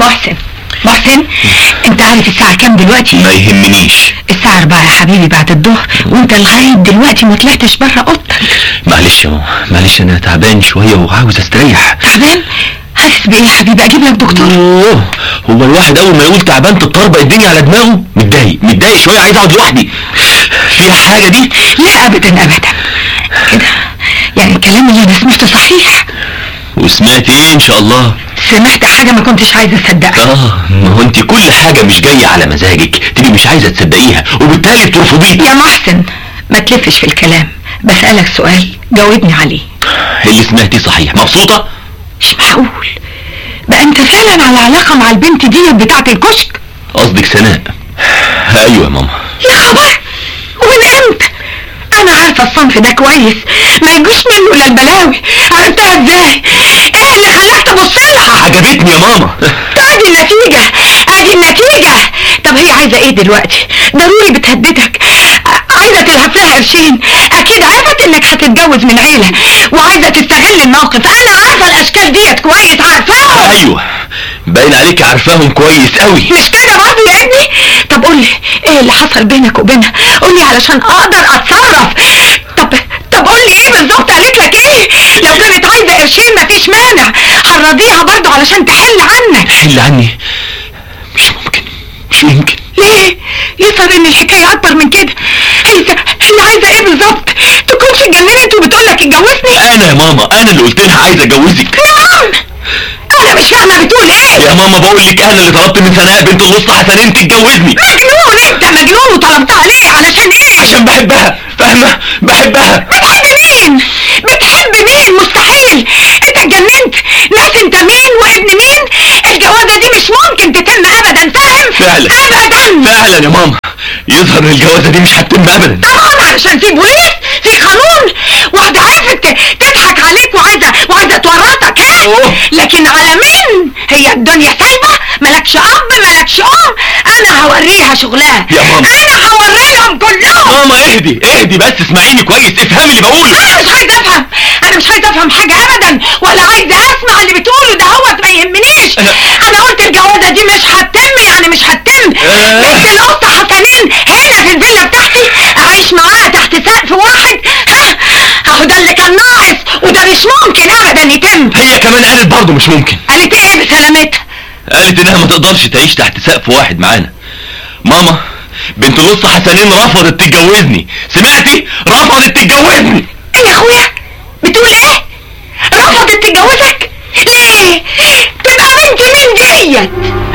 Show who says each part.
Speaker 1: محسن محسن انت عارف الساعة كام دلوقتي
Speaker 2: ما يهمنيش
Speaker 1: الساعة أربعة يا حبيبي بعد الظهر وانت لغاية دلوقتي ما طلعتش بره اوضتك
Speaker 2: معلش يا ماما معلش انا تعبان شويه وعاوز استريح
Speaker 1: تعبان حاسس بايه يا حبيبي اجيب لك دكتور
Speaker 2: اوه هو الواحد اول ما يقول تعبان تتطربق الدنيا على دماغه متضايق متضايق شويه عايز اقعد لوحدي فيها حاجه دي
Speaker 1: لا ابدا ابدا كده يعني الكلام اللي انا سمعته صحيح
Speaker 2: وسمعت ايه ان شاء الله
Speaker 1: سمعت حاجة ما كنتش عايزة اصدقها
Speaker 2: اه ما هو انت كل حاجه مش جايه على مزاجك تبقي مش عايزه تصدقيها وبالتالي بترفضيها
Speaker 1: يا محسن ما تلفش في الكلام بسألك سؤال جاوبني عليه
Speaker 2: اللي سمعتيه صحيح مبسوطه
Speaker 1: مش معقول بقى انت فعلا على علاقة مع البنت دي بتاعة الكشك
Speaker 2: قصدك سناء ايوه يا ماما
Speaker 1: يا خبر ومن امتى انا عارفة الصنف ده كويس ما يجوش منه الا البلاوي عرفتها ازاي ايه اللي خلاك تبص لها
Speaker 2: عجبتني يا ماما
Speaker 1: ادي النتيجة ادي النتيجة طب هي عايزة ايه دلوقتي ضروري بتهددك عايزة تلهف لها قرشين اكيد عرفت انك هتتجوز من عيلة وعايزة تستغل الموقف انا عارفة الاشكال ديت كويس عارفاهم
Speaker 2: ايوه باين عليك عارفاهم كويس قوي
Speaker 1: مش كده برضه يا ابني طب قولي ايه اللي حصل بينك وبينها قولي علشان اقدر اتصرف طب طب قولي ايه بالظبط قالت لك ايه لو كانت عايزه قرشين مفيش مانع هنرضيها برضه علشان تحل عنك
Speaker 2: حل عني مش ممكن مش ممكن
Speaker 1: ليه يظهر ان الحكايه اكبر من كده هي هي عايزه ايه بالظبط تكونش اتجننت وبتقول لك اتجوزني
Speaker 2: انا يا ماما انا اللي قلت لها عايز اتجوزك
Speaker 1: نعم انا مش فاهمه بتقول ايه
Speaker 2: يا ماما بقول لك انا اللي طلبت من سناء بنت الوسطى حسنين تتجوزني
Speaker 1: مجنون انت مجنون وطلبتها ليه علشان ايه
Speaker 2: عشان بحبها فاهمه بحبها
Speaker 1: بتحب مين بتحب مين مستحيل انت اتجننت ناس انت مين وابن مين الجوازه دي مش ممكن تتم ابدا فاهم
Speaker 2: فعلا.
Speaker 1: ابدا
Speaker 2: فعلا يا ماما يظهر ان الجوازه دي مش هتتم ابدا
Speaker 1: طبعا علشان في بوليس في قانون واحده عرفت ت- تضحك عليك وعايزه وعايزه تورطك ها
Speaker 2: أوه.
Speaker 1: لكن على مين هي الدنيا سايبه مالكش اب مالكش ام انا هوريها شغلها
Speaker 2: يا ماما.
Speaker 1: انا هوريهم كلهم
Speaker 2: ماما اهدي اهدي بس اسمعيني كويس افهمي اللي بقوله
Speaker 1: انا مش عايز افهم انا مش عايز افهم حاجة ابدا ولا عايز اسمع اللي بتقوله ده هو ما يهمنيش
Speaker 2: أنا-
Speaker 1: انا قلت الجوازة دي مش هتتم يعني مش هتتم
Speaker 2: آه.
Speaker 1: بنت القط حسنين هنا في الفيلا بتاعتي اعيش معاها تحت سقف واحد ها اهو ده اللي كان ناقص وده مش ممكن ابدا يتم
Speaker 2: هي كمان قالت برضه مش ممكن
Speaker 1: قالت ايه بسلامتها
Speaker 2: قالت انها ما تقدرش تعيش تحت سقف واحد معانا ماما بنت الوسطى حسنين رفضت تتجوزني سمعتي رفضت تتجوزني
Speaker 1: ايه يا اخويا بتقول ايه رفضت تتجوزك ليه تبقى بنت مين ديت